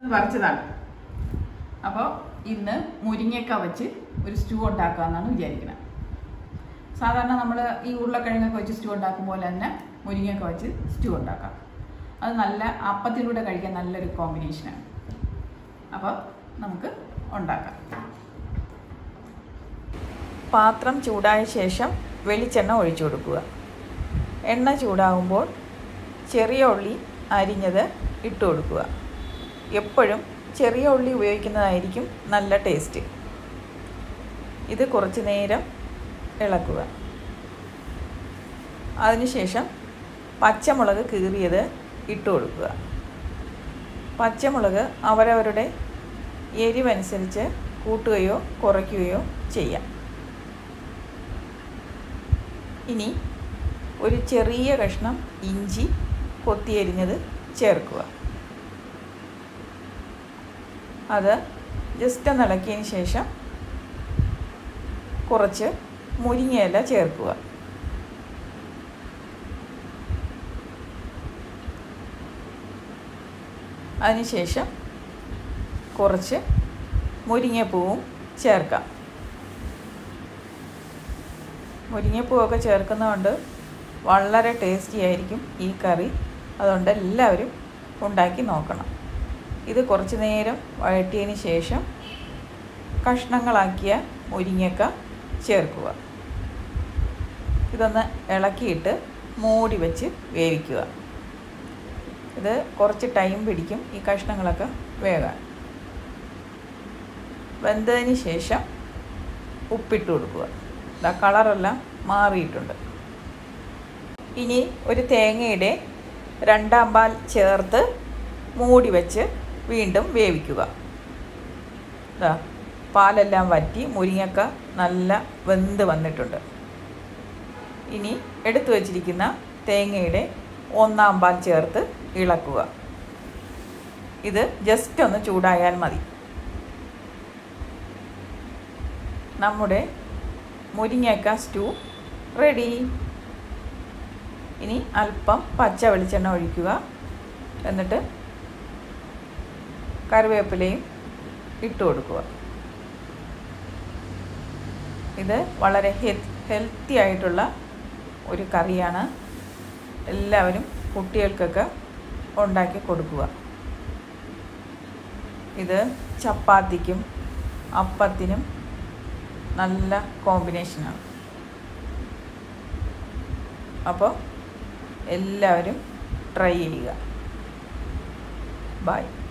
പറിച്ചതാണ് അപ്പോൾ ഇന്ന് മുരിങ്ങക്ക വെച്ച് ഒരു സ്റ്റൂ ഉണ്ടാക്കാമെന്നാണ് വിചാരിക്കുന്നത് സാധാരണ നമ്മൾ ഈ ഉരുളക്കിഴങ്ങൊക്കെ വെച്ച് സ്റ്റൂ ഉണ്ടാക്കും പോലെ തന്നെ മുരിങ്ങക്ക വെച്ച് സ്റ്റൂ ഉണ്ടാക്കാം അത് നല്ല അപ്പത്തിലൂടെ കഴിക്കാൻ നല്ലൊരു കോമ്പിനേഷനാണ് അപ്പോൾ നമുക്ക് ഉണ്ടാക്കാം പാത്രം ചൂടായ ശേഷം വെളിച്ചെണ്ണ ഒഴിച്ചു കൊടുക്കുക എണ്ണ ചൂടാകുമ്പോൾ ചെറിയ ഉള്ളി അരിഞ്ഞത് ഇട്ട് കൊടുക്കുക എപ്പോഴും ചെറിയ ഉള്ളി ഉപയോഗിക്കുന്നതായിരിക്കും നല്ല ടേസ്റ്റ് ഇത് കുറച്ച് നേരം ഇളക്കുക അതിനുശേഷം പച്ചമുളക് കീറിയത് ഇട്ട് കൊടുക്കുക പച്ചമുളക് അവരവരുടെ എരിവനുസരിച്ച് കൂട്ടുകയോ കുറയ്ക്കുകയോ ചെയ്യാം ഇനി ഒരു ചെറിയ കഷ്ണം ഇഞ്ചി കൊത്തിയരിഞ്ഞത് ചേർക്കുക അത് ജസ്റ്റ് ഒന്ന് ഇളക്കിയതിന് ശേഷം കുറച്ച് മുരിങ്ങയില ചേർക്കുക അതിനുശേഷം കുറച്ച് മുരിങ്ങപ്പൂവും ചേർക്കാം മുരിങ്ങപ്പൂവൊക്കെ ചേർക്കുന്നതുകൊണ്ട് വളരെ ടേസ്റ്റി ആയിരിക്കും ഈ കറി അതുകൊണ്ട് എല്ലാവരും ഉണ്ടാക്കി നോക്കണം ഇത് കുറച്ച് നേരം വഴറ്റിയതിന് ശേഷം കഷ്ണങ്ങളാക്കിയ മുരിങ്ങക്ക ചേർക്കുക ഇതൊന്ന് ഇളക്കിയിട്ട് മൂടി വെച്ച് വേവിക്കുക ഇത് കുറച്ച് ടൈം പിടിക്കും ഈ കഷ്ണങ്ങളൊക്കെ വേകാൻ വെന്തതിന് ശേഷം ഉപ്പിട്ട് കൊടുക്കുക ഇതാ കളറെല്ലാം മാറിയിട്ടുണ്ട് ഇനി ഒരു തേങ്ങയുടെ രണ്ടാം പാൽ ചേർത്ത് മൂടി വെച്ച് വീണ്ടും വേവിക്കുക ഇതാ പാലെല്ലാം വറ്റി മുരിങ്ങക്ക നല്ല വെന്ത് വന്നിട്ടുണ്ട് ഇനി എടുത്തു വച്ചിരിക്കുന്ന തേങ്ങയുടെ ഒന്നാം പാൽ ചേർത്ത് ഇളക്കുക ഇത് ജസ്റ്റ് ഒന്ന് ചൂടായാൽ മതി നമ്മുടെ മുരിങ്ങക്ക സ്റ്റൂ റെഡി ഇനി അല്പം പച്ച വെളിച്ചെണ്ണ ഒഴിക്കുക എന്നിട്ട് കറിവേപ്പിലയും ഇട്ട് കൊടുക്കുക ഇത് വളരെ ഹെൽത്തി ആയിട്ടുള്ള ഒരു കറിയാണ് എല്ലാവരും കുട്ടികൾക്കൊക്കെ ഉണ്ടാക്കി കൊടുക്കുക ഇത് ചപ്പാത്തിക്കും അപ്പത്തിനും നല്ല കോമ്പിനേഷനാണ് അപ്പോൾ എല്ലാവരും ട്രൈ ചെയ്യുക ബൈ